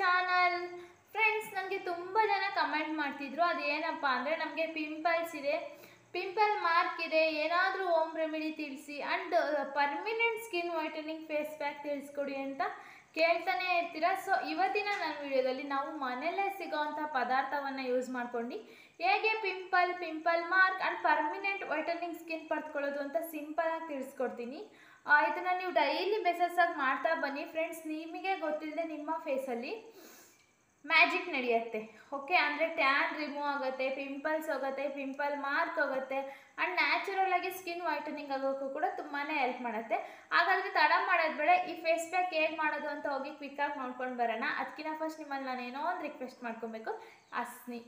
channel friends ನನಗೆ ತುಂಬ ಜನ ಕಮೆಂಟ್ ಮಾಡ್ತಿದ್ರು ಅದೇನಪ್ಪ ಅಂದರೆ ನಮಗೆ ಪಿಂಪಲ್ಸ್ ಇದೆ ಪಿಂಪಲ್ ಮಾರ್ಕ್ ಇದೆ ಏನಾದರೂ ಹೋಮ್ ರೆಮಿಡಿ ತಿಳಿಸಿ and permanent skin whitening face pack ತಿಳಿಸ್ಕೊಡಿ ಅಂತ ಕೇಳ್ತಾನೆ ಇರ್ತೀರಾ ಸೊ ಇವತ್ತಿನ ನನ್ನ ವಿಡಿಯೋದಲ್ಲಿ ನಾವು ಮನೆಯಲ್ಲೇ ಸಿಗೋವಂಥ ಪದಾರ್ಥವನ್ನು ಯೂಸ್ ಮಾಡ್ಕೊಂಡು ಹೇಗೆ pimple pimple mark and permanent whitening skin ಪಡ್ಕೊಳ್ಳೋದು ಅಂತ ಸಿಂಪಲಾಗಿ ತಿಳಿಸ್ಕೊಡ್ತೀನಿ ಆ, ಇದನ್ನ ನೀವು ಡೈಲಿ ಬೇಸಸ್ ಆಗಿ ಮಾಡ್ತಾ ಬನ್ನಿ ಫ್ರೆಂಡ್ಸ್ ನಿಮಗೆ ಗೊತ್ತಿಲ್ಲದೆ ನಿಮ್ಮ ಫೇಸಲ್ಲಿ ಮ್ಯಾಜಿಕ್ ನಡೆಯುತ್ತೆ ಓಕೆ ಅಂದರೆ ಟ್ಯಾನ್ ರಿಮೂವ್ ಆಗುತ್ತೆ ಪಿಂಪಲ್ಸ್ ಹೋಗುತ್ತೆ ಪಿಂಪಲ್ ಮಾರ್ಕ್ ಹೋಗುತ್ತೆ ಆ್ಯಂಡ್ ನ್ಯಾಚುರಲ್ ಆಗಿ ಸ್ಕಿನ್ ವೈಟನಿಂಗ್ ಆಗೋಕ್ಕೂ ಕೂಡ ತುಂಬಾ ಹೆಲ್ಪ್ ಮಾಡುತ್ತೆ ಹಾಗಾದರೆ ತಡ ಮಾಡೋದು ಬೇಡ ಈ ಫೇಸ್ ಪ್ಯಾಕ್ ಹೇಗೆ ಮಾಡೋದು ಅಂತ ಹೋಗಿ ಕ್ವಿಕ್ಕಾಗಿ ನೋಡ್ಕೊಂಡು ಬರೋಣ ಅದಕ್ಕಿಂತ ಫಸ್ಟ್ ನಿಮ್ಮಲ್ಲಿ ನಾನು ಏನೋ ಒಂದು ರಿಕ್ವೆಸ್ಟ್ ಮಾಡ್ಕೊಬೇಕು ಅಸ್ನಿ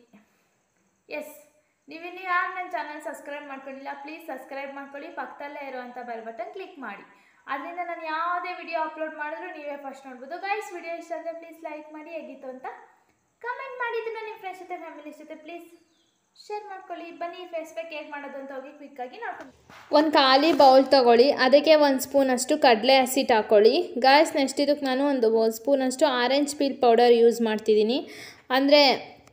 ಎಸ್ ನೀವಿನ್ನು ಯಾರು ನನ್ನ ಚಾನಲ್ ಸಬ್ಸ್ಕ್ರೈಬ್ ಮಾಡ್ಕೊಳ್ಳಿಲ್ಲ ಪ್ಲೀಸ್ ಸಬ್ಸ್ಕ್ರೈಬ್ ಮಾಡ್ಕೊಳ್ಳಿ ಪಕ್ಕದಲ್ಲೇ ಇರುವಂಥ ಬೆಲ್ ಬಟನ್ ಕ್ಲಿಕ್ ಮಾಡಿ ಅದರಿಂದ ನಾನು ಯಾವುದೇ ವಿಡಿಯೋ ಅಪ್ಲೋಡ್ ಮಾಡಿದ್ರು ನೀವೇ ಫಸ್ಟ್ ನೋಡ್ಬೋದು ಗೈಸ್ ವಿಡಿಯೋ ಇಷ್ಟ ಆದರೆ ಪ್ಲೀಸ್ ಲೈಕ್ ಮಾಡಿ ಹೇಗಿತ್ತು ಅಂತ ಕಮೆಂಟ್ ಮಾಡಿದ್ದನ್ನು ನಿಮ್ಮ ಫ್ರೆಂಡ್ಸ್ ಜೊತೆ ಫ್ಯಾಮಿಲಿ ಜೊತೆ ಪ್ಲೀಸ್ ಶೇರ್ ಮಾಡ್ಕೊಳ್ಳಿ ಬನ್ನಿ ಫೇಸ್ ಪ್ಯಾಕ್ ಹೇಗೆ ಮಾಡೋದು ಅಂತ ಹೋಗಿ ಕ್ವಿಕ್ಕಾಗಿ ನೋಡ್ಕೊಂಡು ಒಂದು ಖಾಲಿ ಬೌಲ್ ತಗೊಳ್ಳಿ ಅದಕ್ಕೆ ಒಂದು ಸ್ಪೂನಷ್ಟು ಕಡಲೆ ಹಸಿಟ್ಟು ಹಾಕ್ಕೊಳ್ಳಿ ಗಾಯ್ಸ್ ನೆಕ್ಸ್ಟ್ ಇದಕ್ಕೆ ನಾನು ಒಂದು ಸ್ಪೂನಷ್ಟು ಆರೆಂಜ್ ಪೀಲ್ ಪೌಡರ್ ಯೂಸ್ ಮಾಡ್ತಿದ್ದೀನಿ ಅಂದರೆ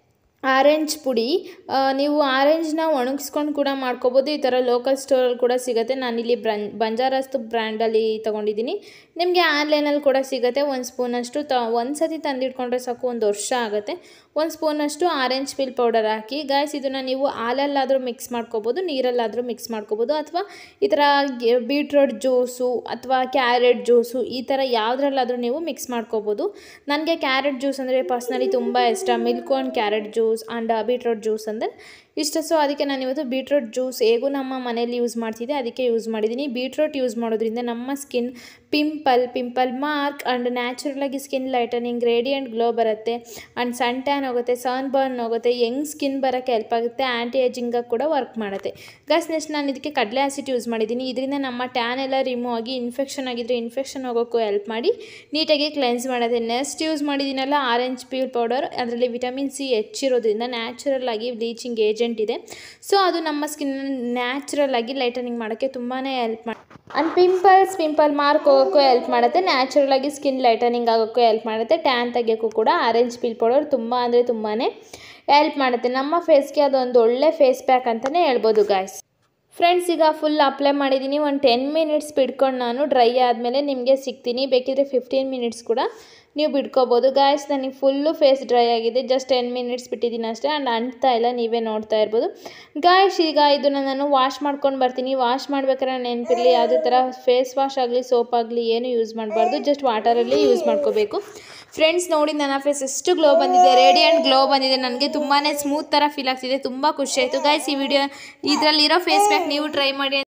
ಆರೆಂಜ್ ಪುಡಿ ಆ, ನೀವು ಆರೆಂಜ್ನ ಒಣಗಿಸ್ಕೊಂಡು ಕೂಡ ಮಾಡ್ಕೋಬೋದು ಈ ಥರ ಲೋಕಲ್ ಸ್ಟೋರಲ್ಲಿ ಕೂಡ ಸಿಗುತ್ತೆ ನಾನಿಲ್ಲಿ ಬ್ರನ್ ಬಂಜಾರಸ್ತು ಬ್ರ್ಯಾಂಡಲ್ಲಿ ತೊಗೊಂಡಿದ್ದೀನಿ ನಿಮಗೆ ಆನ್ಲೈನಲ್ಲಿ ಕೂಡ ಸಿಗುತ್ತೆ ಒಂದು ಸ್ಪೂನಷ್ಟು ತ ಒಂದು ಸತಿ ತಂದಿಟ್ಕೊಂಡ್ರೆ ಸಾಕು ಒಂದು ವರ್ಷ ಆಗುತ್ತೆ ಒಂದು ಸ್ಪೂನಷ್ಟು ಆರೆಂಜ್ ಪೀಲ್ ಪೌಡರ್ ಹಾಕಿ ಗಾಯ್ಸ್ ಇದನ್ನು ನೀವು ಹಾಲಲ್ಲಾದರೂ ಮಿಕ್ಸ್ ಮಾಡ್ಕೋಬೋದು ನೀರಲ್ಲಾದರೂ ಮಿಕ್ಸ್ ಮಾಡ್ಕೋಬೋದು ಅಥವಾ ಈ ಥರ ಬೀಟ್ರೋಟ್ ಜ್ಯೂಸು ಅಥವಾ ಕ್ಯಾರೆಟ್ ಜ್ಯೂಸು ಈ ಥರ ಯಾವುದ್ರಲ್ಲಾದರೂ ನೀವು ಮಿಕ್ಸ್ ಮಾಡ್ಕೋಬೋದು ನನಗೆ ಕ್ಯಾರೆಟ್ ಜ್ಯೂಸ್ ಅಂದರೆ ಪರ್ಸ್ನಲಿ ತುಂಬ ಇಷ್ಟ milk and carrot juice and beetroot juice ಅಂದರೆ ಇಷ್ಟ ಸೊ ಅದಕ್ಕೆ ನಾನು ಇವತ್ತು ಬೀಟ್ರೋಟ್ ಜ್ಯೂಸ್ ಹೇಗೂ ನಮ್ಮ ಮನೇಲಿ ಯೂಸ್ ಮಾಡ್ತಿದ್ದೆ ಅದಕ್ಕೆ ಯೂಸ್ ಮಾಡಿದ್ದೀನಿ ಬೀಟ್ರೋಟ್ ಯೂಸ್ ಮಾಡೋದ್ರಿಂದ ನಮ್ಮ skin pimple pimple mark and ನ್ಯಾಚುರಲಾಗಿ ಸ್ಕಿನ್ ಲೈಟನಿಂಗ್ ರೇಡಿಯಂಟ್ ಗ್ಲೋ ಬರುತ್ತೆ ಆ್ಯಂಡ್ ಸನ್ ಟ್ಯಾನ್ ಹೋಗುತ್ತೆ ಸನ್ ಬರ್ನ್ ಹೋಗುತ್ತೆ ಯಂಗ್ ಸ್ಕಿನ್ ಬರೋಕ್ಕೆ ಹೆಲ್ಪ್ ಆಗುತ್ತೆ ಆ್ಯಂಟಿ ಏಜಿಂಗಾಗಿ ಕೂಡ ವರ್ಕ್ ಮಾಡುತ್ತೆ ಗಸ್ ನೆಕ್ಸ್ಟ್ ನಾನು ಇದಕ್ಕೆ ಕಡಲೆ ಆಸಿಡ್ ಯೂಸ್ ಮಾಡಿದ್ದೀನಿ ಇದರಿಂದ ನಮ್ಮ ಟ್ಯಾನ್ ಎಲ್ಲ ರಿಮೂವ್ ಆಗಿ ಇನ್ಫೆಕ್ಷನ್ ಆಗಿದ್ರೆ ಇನ್ಫೆಕ್ಷನ್ ಹೋಗೋಕ್ಕೂ ಹೆಲ್ಪ್ ಮಾಡಿ ನೀಟಾಗಿ ಕ್ಲೆನ್ಸ್ ಮಾಡುತ್ತೆ ನೆಕ್ಸ್ಟ್ ಯೂಸ್ ಮಾಡಿದ್ದೀನಲ್ಲ ಆರೆಂಜ್ ಪೀಲ್ ಪೌಡರ್ ಅದರಲ್ಲಿ ವಿಟಮಿನ್ ಸಿ ಹೆಚ್ಚಿರೋದ್ರಿಂದ ನ್ಯಾಚುರಲ್ ಆಗಿ ಬ್ಲೀಚಿಂಗ್ ಏಜೆಂಟ್ ಇದೆ ಸೊ ಅದು ನಮ್ಮ ಸ್ಕಿನ್ ನ್ಯಾಚುರಲ್ ಆಗಿ ಲೈಟನಿಂಗ್ ಮಾಡೋಕ್ಕೆ ತುಂಬಾ ಹೆಲ್ಪ್ ಮಾಡಿ ಆ್ಯಂಡ್ ಪಿಂಪಲ್ಸ್ ಪಿಂಪಲ್ ಮಾರ್ಕ್ ಹೋಗೋಕ್ಕೂ ಹೆಲ್ಪ್ ಮಾಡುತ್ತೆ ನ್ಯಾಚುರಲ್ ಆಗಿ ಸ್ಕಿನ್ ಲೈಟನಿಂಗ್ ಆಗೋಕ್ಕೂ ಹೆಲ್ಪ್ ಮಾಡುತ್ತೆ ಟ್ಯಾನ್ ತೆಗಿಯೋಕ್ಕೂ ಕೂಡ ಆರೆಂಜ್ ಪೀಲ್ ಪೌಡರ್ ತುಂಬ ಅಂದರೆ ತುಂಬಾ ಹೆಲ್ಪ್ ಮಾಡುತ್ತೆ ನಮ್ಮ ಫೇಸ್ಗೆ ಅದೊಂದು ಒಳ್ಳೆ ಫೇಸ್ ಪ್ಯಾಕ್ ಅಂತಲೇ ಹೇಳ್ಬೋದು ಗಾಯ್ಸ್ ಫ್ರೆಂಡ್ಸ್ ಈಗ ಫುಲ್ ಅಪ್ಲೈ ಮಾಡಿದ್ದೀನಿ ಒಂದು ಟೆನ್ ಮಿನಿಟ್ಸ್ ಬಿಡ್ಕೊಂಡು ನಾನು ಡ್ರೈ ಆದಮೇಲೆ ನಿಮಗೆ ಸಿಗ್ತೀನಿ ಬೇಕಿದ್ರೆ ಫಿಫ್ಟೀನ್ ಮಿನಿಟ್ಸ್ ಕೂಡ ನೀವು ಬಿಡ್ಕೋಬೋದು ಗಾಯ್ಸ್ ನನಗೆ ಫುಲ್ಲು ಫೇಸ್ ಡ್ರೈ ಆಗಿದೆ ಜಸ್ಟ್ ಟೆನ್ ಮಿನಿಟ್ಸ್ ಬಿಟ್ಟಿದ್ದೀನಿ ಅಷ್ಟೇ ಆ್ಯಂಡ್ ಅಂಟ್ತಾ ಇಲ್ಲ ನೀವೇ ನೋಡ್ತಾ ಇರ್ಬೋದು ಗಾಯ್ಸ್ ಈಗ ಇದನ್ನು ನಾನು ವಾಶ್ ಮಾಡ್ಕೊಂಡು ಬರ್ತೀನಿ ವಾಶ್ ಮಾಡ್ಬೇಕಾದ್ರೆ ನೆನಪಿರಲಿ ಯಾವುದೇ ಥರ ಫೇಸ್ ವಾಶ್ ಆಗಲಿ ಸೋಪ್ ಆಗಲಿ ಏನು ಯೂಸ್ ಮಾಡಬಾರ್ದು ಜಸ್ಟ್ ವಾಟರಲ್ಲಿ ಯೂಸ್ ಮಾಡ್ಕೋಬೇಕು ಫ್ರೆಂಡ್ಸ್ ನೋಡಿ ನನ್ನ ಫೇಸ್ ಎಷ್ಟು ಗ್ಲೋ ಬಂದಿದೆ ರೇಡಿಯಂಟ್ ಗ್ಲೋ ಬಂದಿದೆ ನನಗೆ ತುಂಬಾ ಸ್ಮೂತ್ ಥರ ಫೀಲ್ ಆಗ್ತಿದೆ ತುಂಬ ಖುಷಿ ಆಯಿತು ಗಾಯ್ಸ್ ಈ ವಿಡಿಯೋ ಇದರಲ್ಲಿರೋ ಫೇಸ್ ಪ್ಯಾಕ್ ನೀವು ಟ್ರೈ ಮಾಡಿ